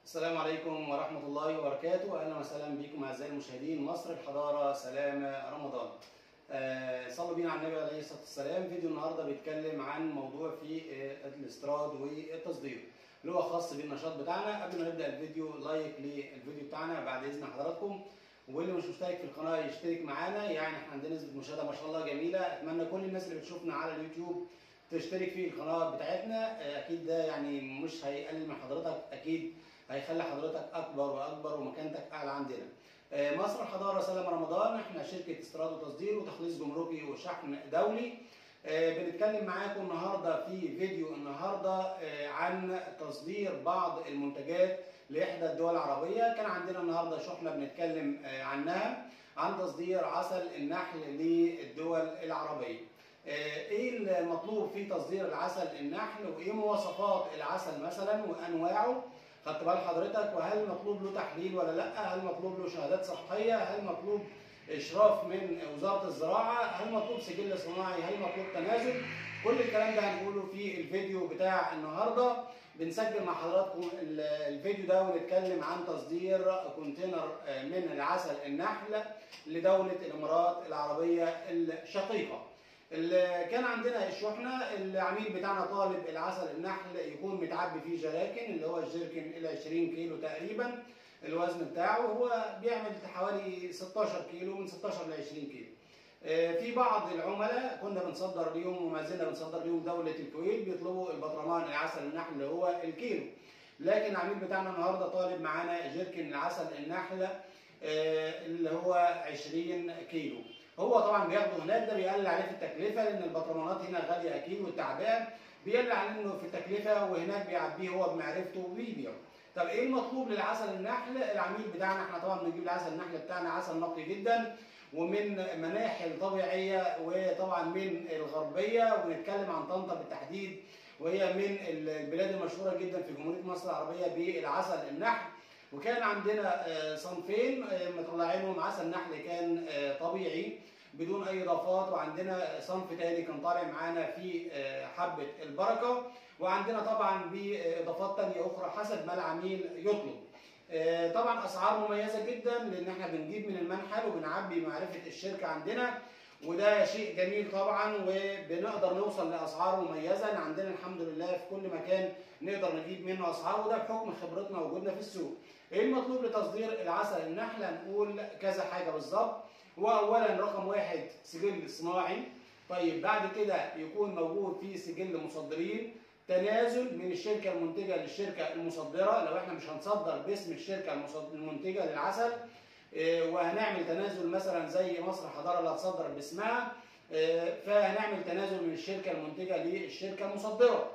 السلام عليكم ورحمة الله وبركاته أهلا وسهلا بكم أعزائي المشاهدين مصر الحضارة سلامة رمضان آه، صلوا بينا على النبي عليه الصلاة والسلام فيديو النهاردة بيتكلم عن موضوع في آه، الاستيراد والتصدير اللي هو خاص بالنشاط بتاعنا قبل ما نبدأ الفيديو لايك للفيديو بتاعنا بعد إذن حضراتكم واللي مش مشترك في القناة يشترك معانا يعني احنا عندنا نسبة مشاهدة ما شاء الله جميلة أتمنى كل الناس اللي بتشوفنا على اليوتيوب تشترك في القناة بتاعتنا آه، أكيد ده يعني مش هيقلل من حضرتك أكيد هيخلي حضرتك اكبر واكبر ومكانتك اعلى عندنا. آه، مصر الحضاره سلام رمضان احنا شركه استيراد وتصدير وتخليص جمركي وشحن دولي. آه، بنتكلم معاكم النهارده في فيديو النهارده آه، عن تصدير بعض المنتجات لاحدى الدول العربيه، كان عندنا النهارده شحنه بنتكلم آه، عنها عن تصدير عسل النحل للدول العربيه. آه، ايه المطلوب في تصدير العسل النحل وايه مواصفات العسل مثلا وانواعه خدت بال حضرتك وهل مطلوب له تحليل ولا لا؟ هل مطلوب له شهادات صحيه؟ هل مطلوب اشراف من وزاره الزراعه؟ هل مطلوب سجل صناعي؟ هل مطلوب تنازل؟ كل الكلام ده هنقوله في الفيديو بتاع النهارده بنسجل مع حضراتكم ال- الفيديو ده ونتكلم عن تصدير كونتينر آه، من العسل النحل لدوله الامارات العربيه الشقيقه. اللي كان عندنا الشحنه العميل بتاعنا طالب العسل النحل يكون متعبي فيه جراكن اللي هو الجيركن الى 20 كيلو تقريبا الوزن بتاعه هو بيعمل حوالي 16 كيلو من 16 ل 20 كيلو. آه، في بعض العملاء كنا بنصدر ليهم وما زلنا بنصدر ليهم دوله الكويت بيطلبوا البطرمان العسل النحل اللي هو الكيلو. لكن العميل بتاعنا النهارده طالب معانا جيركن العسل النحل آه، اللي هو 20 كيلو. هو طبعا بياخده هناك ده بيقلل عليه في التكلفه لان البطرمانات هنا غاليه اكيد والتعبان بيقلل عليه انه في التكلفه وهناك بيعبيه هو بمعرفته وبيبيعه. طب ايه المطلوب للعسل النحل؟ العميل بتاعنا احنا طبعا بنجيب العسل النحل بتاعنا عسل نقي جدا ومن مناحل طبيعيه وطبعا من الغربيه ونتكلم عن طنطا بالتحديد وهي من البلاد المشهوره جدا في جمهوريه مصر العربيه بالعسل النحل. وكان عندنا آه، صنفين آه، مطلعينهم عسل نحل كان آه، طبيعي بدون اي اضافات وعندنا صنف تاني كان طالع معانا في آه، حبه البركه وعندنا طبعا باضافات تانية اخرى حسب ما العميل يطلب. آه، طبعا اسعار مميزه جدا لان احنا بنجيب من المنحل وبنعبي معرفه الشركه عندنا وده شيء جميل طبعا وبنقدر نوصل لاسعار مميزه إن عندنا الحمد لله في كل مكان نقدر نجيب منه اسعار وده بحكم خبرتنا ووجودنا في السوق. ايه المطلوب لتصدير العسل النحل؟ هنقول كذا حاجه بالظبط. هو اولا رقم واحد سجل صناعي. طيب بعد كده يكون موجود في سجل مصدرين تنازل من الشركه المنتجه للشركه المصدره لو احنا مش هنصدر باسم الشركه المصد- المنتجه للعسل إيه، وهنعمل تنازل مثلا زي مصر حضاره اللي هتصدر باسمها إيه، فهنعمل تنازل من الشركه المنتجه للشركه المصدره.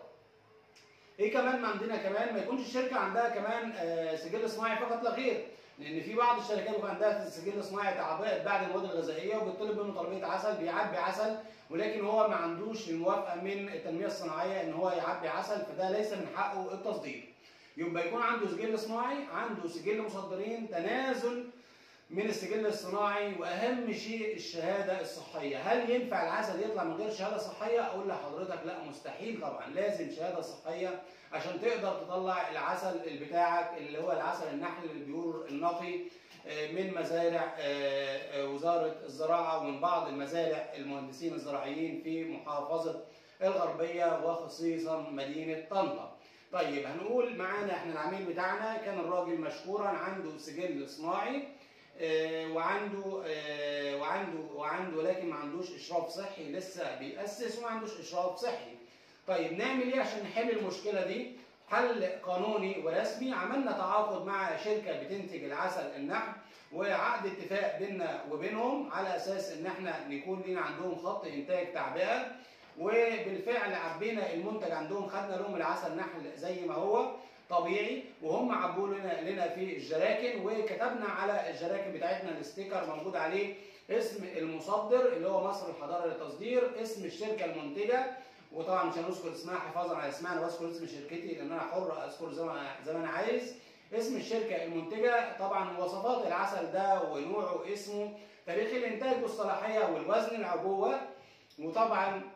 ايه كمان ما عندنا كمان ما يكونش الشركه عندها كمان آه، سجل صناعي فقط لا غير لان في بعض الشركات بيبقى عندها سجل صناعي تعبئه بعد المواد الغذائيه وبيطلب منه طلبيه عسل بيعبي عسل ولكن هو ما عندوش الموافقه من التنميه الصناعيه ان هو يعبي عسل فده ليس من حقه التصدير. يبقى يكون عنده سجل صناعي عنده سجل مصدرين تنازل من السجل الصناعي واهم شيء الشهاده الصحيه، هل ينفع العسل يطلع من غير شهاده صحيه؟ اقول لحضرتك لا مستحيل طبعا، لازم شهاده صحيه عشان تقدر تطلع العسل بتاعك اللي هو العسل النحل البيور النقي آه، من مزارع آه، آه، وزاره الزراعه ومن بعض المزارع المهندسين الزراعيين في محافظه الغربيه وخصيصا مدينه طنطا. طيب هنقول معانا احنا العميل بتاعنا كان الراجل مشكورا عنده سجل صناعي آه، وعنده آه، وعنده وعنده لكن ما عندوش اشراف صحي لسه بيأسس وما عندوش اشراف صحي. طيب نعمل ايه عشان نحل المشكله دي؟ حل قانوني ورسمي عملنا تعاقد مع شركه بتنتج العسل النحل وعقد اتفاق بيننا وبينهم على اساس ان احنا نكون لينا عندهم خط انتاج تعبئه وبالفعل عبينا المنتج عندهم خدنا لهم العسل نحل زي ما هو طبيعي وهم عبوا لنا لنا في الجراكن وكتبنا على الجراكن بتاعتنا الاستيكر موجود عليه اسم المصدر اللي هو مصر الحضاره للتصدير اسم الشركه المنتجه وطبعا مش هنذكر اسمها حفاظا على اسمها انا بذكر اسم شركتي لان انا حر اذكر زي ما زي ما انا عايز اسم الشركه المنتجه طبعا مواصفات العسل ده ونوعه اسمه تاريخ الانتاج والصلاحيه والوزن العبوه وطبعا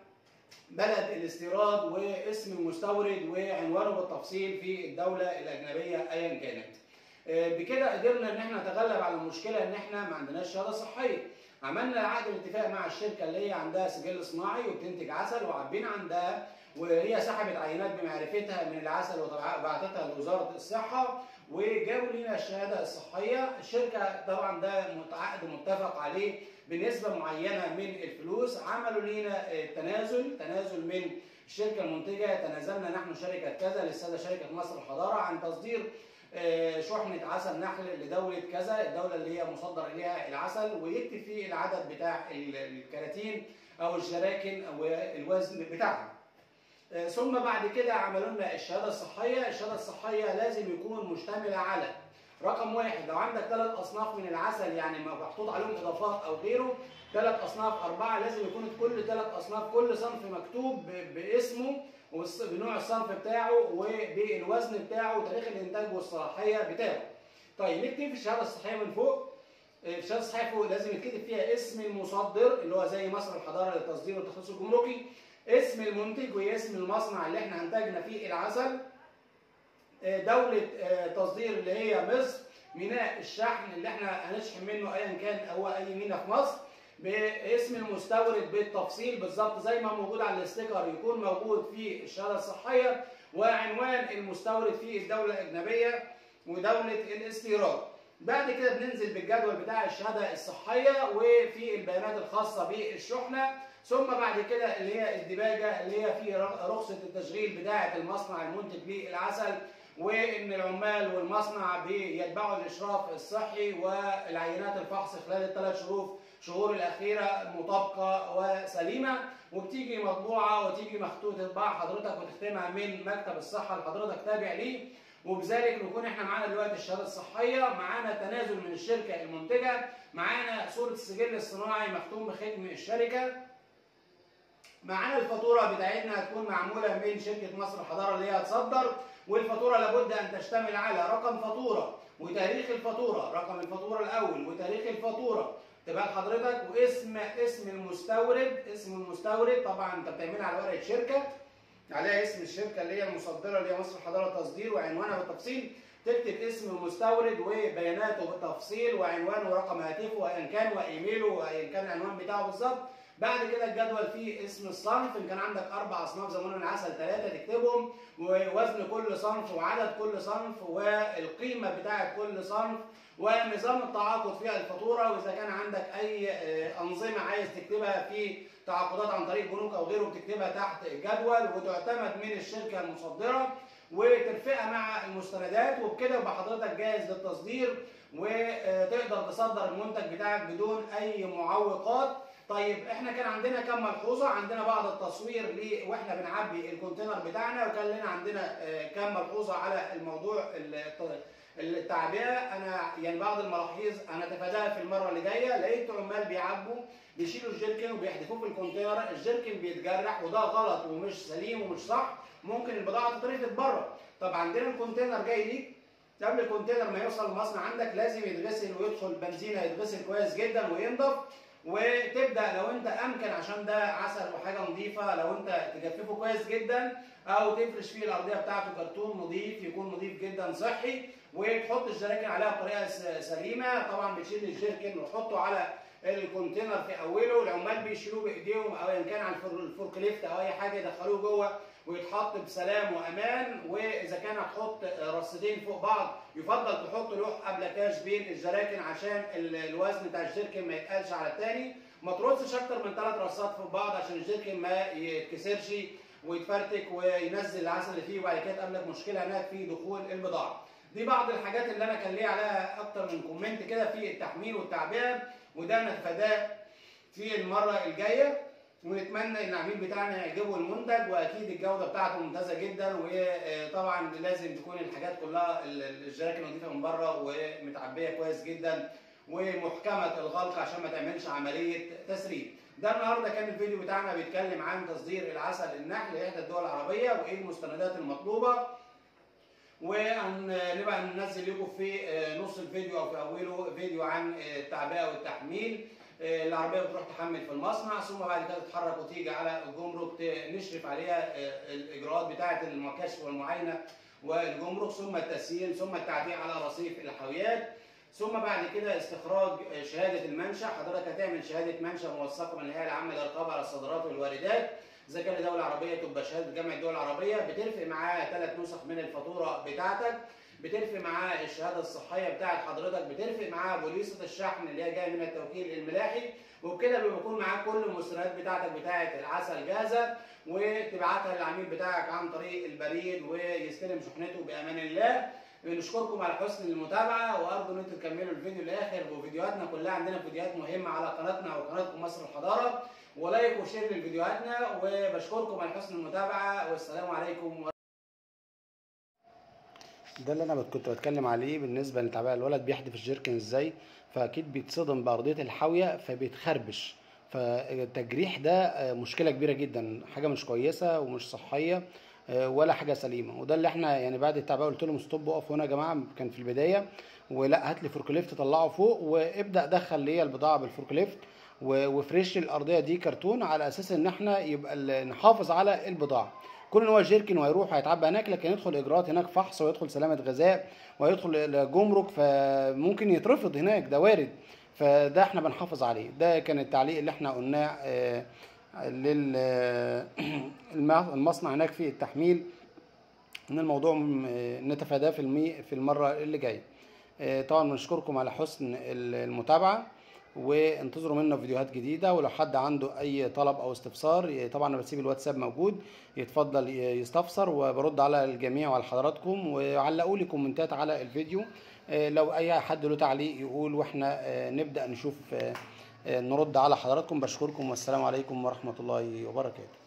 بلد الاستيراد واسم المستورد وعنوانه بالتفصيل في الدوله الاجنبيه ايا كانت. بكده قدرنا ان احنا نتغلب على المشكله ان احنا ما عندناش شهاده صحيه. عملنا عقد الاتفاق مع الشركه اللي هي عندها سجل صناعي وبتنتج عسل وعبينا عندها وهي سحبت عينات بمعرفتها من العسل وبعتتها لوزاره الصحه وجابوا لنا الشهاده الصحيه، الشركه طبعا ده عقد متفق عليه بنسبه معينه من الفلوس، عملوا لنا تنازل تنازل من الشركه المنتجه تنازلنا نحن شركه كذا للساده شركه مصر الحضاره عن تصدير شحنة عسل نحل لدولة كذا الدولة اللي هي مصدر إليها العسل ويكتب فيه العدد بتاع الكراتين أو الجراكن أو الوزن بتاعها. ثم بعد كده عملوا لنا الشهادة الصحية، الشهادة الصحية لازم يكون مشتملة على رقم واحد لو عندك ثلاث أصناف من العسل يعني محطوط عليهم إضافات أو غيره ثلاث أصناف أربعة لازم يكون كل ثلاث أصناف كل صنف مكتوب باسمه بنوع الصنف بتاعه وبالوزن بتاعه وتاريخ الانتاج والصلاحيه بتاعه. طيب نكتب في الشهاده الصحيه من فوق الشهاده الصحيه فوق لازم يتكتب فيها اسم المصدر اللي هو زي مصر الحضاره للتصدير والتخصص الجمركي اسم المنتج واسم المصنع اللي احنا انتجنا فيه العسل دوله تصدير اللي هي مصر ميناء الشحن اللي احنا هنشحن منه ايا كان هو اي ميناء في مصر باسم المستورد بالتفصيل بالظبط زي ما موجود على الاستيكر يكون موجود في الشهاده الصحيه وعنوان المستورد في الدوله الاجنبيه ودوله الاستيراد. بعد كده بننزل بالجدول بتاع الشهاده الصحيه وفي البيانات الخاصه بالشحنه ثم بعد كده اللي هي الدباجه اللي هي في رخصه التشغيل بتاعه المصنع المنتج للعسل وان العمال والمصنع بيتبعوا الاشراف الصحي والعينات الفحص خلال الثلاث شهور شهور الاخيره مطابقه وسليمه وبتيجي مطبوعه وتيجي مخطوطه تطبع حضرتك وتختمها من مكتب الصحه اللي حضرتك تابع ليه وبذلك نكون احنا معانا دلوقتي الشهاده الصحيه معانا تنازل من الشركه المنتجه معانا صوره السجل الصناعي مختوم بختم الشركه معانا الفاتوره بتاعتنا هتكون معموله من شركه مصر الحضاره اللي هي هتصدر والفاتوره لابد ان تشتمل على رقم فاتوره وتاريخ الفاتوره رقم الفاتوره الاول وتاريخ الفاتوره تبقى حضرتك واسم اسم المستورد اسم المستورد طبعا انت بتعملها على ورقه شركه عليها اسم الشركه اللي هي المصدره اللي هي مصر حضاره تصدير وعنوانها بالتفصيل تكتب اسم المستورد وبياناته بالتفصيل وعنوانه ورقم هاتفه وان كان وايميله وان كان العنوان بتاعه بالظبط بعد كده الجدول فيه اسم الصنف ان كان عندك اربع اصناف زي ما قلنا العسل ثلاثه تكتبهم ووزن كل صنف وعدد كل صنف والقيمه بتاعه كل صنف ونظام التعاقد في الفاتوره واذا كان عندك اي انظمه عايز تكتبها في تعاقدات عن طريق بنوك او غيره بتكتبها تحت الجدول وتعتمد من الشركه المصدره وترفقها مع المستندات وبكده يبقى حضرتك جاهز للتصدير وتقدر تصدر المنتج بتاعك بدون اي معوقات طيب احنا كان عندنا كم ملحوظه عندنا بعض التصوير ل واحنا بنعبي الكونتينر بتاعنا وكان لنا عندنا كم ملحوظه على الموضوع التعبئه انا يعني بعض الملاحظ انا اتفاداها في المره اللي جايه لقيت عمال بيعبوا بيشيلوا الجيركن وبيحذفوه في الكونتينر الجيركن بيتجرح وده غلط ومش سليم ومش صح ممكن البضاعه تترفد بره طب عندنا الكونتينر جاي ليك قبل الكونتينر ما يوصل المصنع عندك لازم يتغسل ويدخل بنزينه يتغسل كويس جدا وينضف وتبدا لو انت امكن عشان ده عسل وحاجه نظيفه لو انت تجففه كويس جدا او تفرش فيه الارضيه بتاعته كرتون نظيف يكون نظيف جدا صحي وتحط الجراكن عليها بطريقه سليمه طبعا بتشيل الجيركن وتحطه على الكونتينر في اوله العمال بيشيلوه بايديهم او ان كان على الفورك ليفت او اي حاجه يدخلوه جوه ويتحط بسلام وامان واذا كان هتحط رصتين فوق بعض يفضل تحط لوح قبل كاش بين الجراكن عشان الوزن بتاع الجيركن ما يتقلش على الثاني ما ترصش اكتر من ثلاث رصات فوق بعض عشان الجيركن ما يتكسرش ويتفرتك وينزل العسل اللي فيه وبعد كده تقابلك مشكله هناك في دخول البضاعه. دي بعض الحاجات اللي انا كان ليا عليها اكتر من كومنت كده في التحميل والتعبئه وده نتفاداه في المره الجايه ونتمنى ان العميل بتاعنا يعجبه المنتج واكيد الجوده بتاعته ممتازه جدا وطبعا لازم تكون الحاجات كلها الجراكن نظيفه من بره ومتعبيه كويس جدا ومحكمه الغلق عشان ما تعملش عمليه تسريب. ده النهارده كان الفيديو بتاعنا بيتكلم عن تصدير العسل النحل لاحدى الدول العربيه وايه المستندات المطلوبه ونبقى ننزل لكم في نص الفيديو او في اوله فيديو عن التعبئه والتحميل آه، العربيه بتروح تحمل في المصنع ثم بعد كده تتحرك وتيجي على الجمرك ت- نشرف عليها آه، الاجراءات بتاعه الكشف والمعاينه والجمرك ثم التسييل ثم التعديل على رصيف الحاويات ثم بعد كده استخراج شهاده المنشا حضرتك هتعمل شهاده منشا موثقه من الهيئه العامه للرقابه على الصادرات والواردات اذا كانت دوله عربيه تبقى شهاده جامعه الدول العربيه بترفق معاها ثلاث نسخ من الفاتوره بتاعتك بترفق معاها الشهاده الصحيه بتاعت حضرتك بترفق معاها بوليصه الشحن اللي هي جايه من التوكيل الملاحي وبكده بيكون معاك كل المستندات بتاعتك بتاعت العسل جاهزه وتبعتها للعميل بتاعك عن طريق البريد ويستلم شحنته بامان الله بنشكركم على حسن المتابعه وارجو ان انتم تكملوا الفيديو للاخر وفيديوهاتنا كلها عندنا فيديوهات مهمه على قناتنا وقناتكم مصر الحضاره ولايك وشير لفيديوهاتنا وبشكركم على حسن المتابعه والسلام عليكم ورحمة ده اللي انا كنت بتكلم عليه بالنسبه لتعبئه الولد بيحدف الجيركن ازاي فاكيد بيتصدم بارضيه الحاويه فبيتخربش فالتجريح ده آه، مشكله كبيره جدا حاجه مش كويسه ومش صحيه آه، ولا حاجه سليمه وده اللي احنا يعني بعد التعبئه قلت لهم ستوب وقفوا هنا يا جماعه كان في البدايه ولا هات لي فوركليفت طلعه فوق وابدا دخل لي البضاعه بالفوركليفت و- وفريش الارضيه دي كرتون على اساس ان احنا يبقى ال- نحافظ على البضاعه كون ان هو جيركن وهيروح هيتعبى هناك لكن يدخل اجراءات هناك فحص ويدخل سلامه غذاء ويدخل الجمرك فممكن يترفض هناك ده وارد فده احنا بنحافظ عليه ده كان التعليق اللي احنا قلناه آه، لل الم- المصنع هناك في التحميل ان الموضوع م- آه، نتفاداه في المي في المره اللي جايه آه، طبعا بنشكركم على حسن ال- المتابعه وانتظروا منا فيديوهات جديده ولو حد عنده اي طلب او استفسار ي- طبعا انا بسيب الواتساب موجود يتفضل ي- يستفسر وبرد على الجميع وعلى حضراتكم وعلقوا لي كومنتات على الفيديو آه، لو اي حد له تعليق يقول واحنا آه، نبدا نشوف آه، آه، نرد على حضراتكم بشكركم والسلام عليكم ورحمه الله وبركاته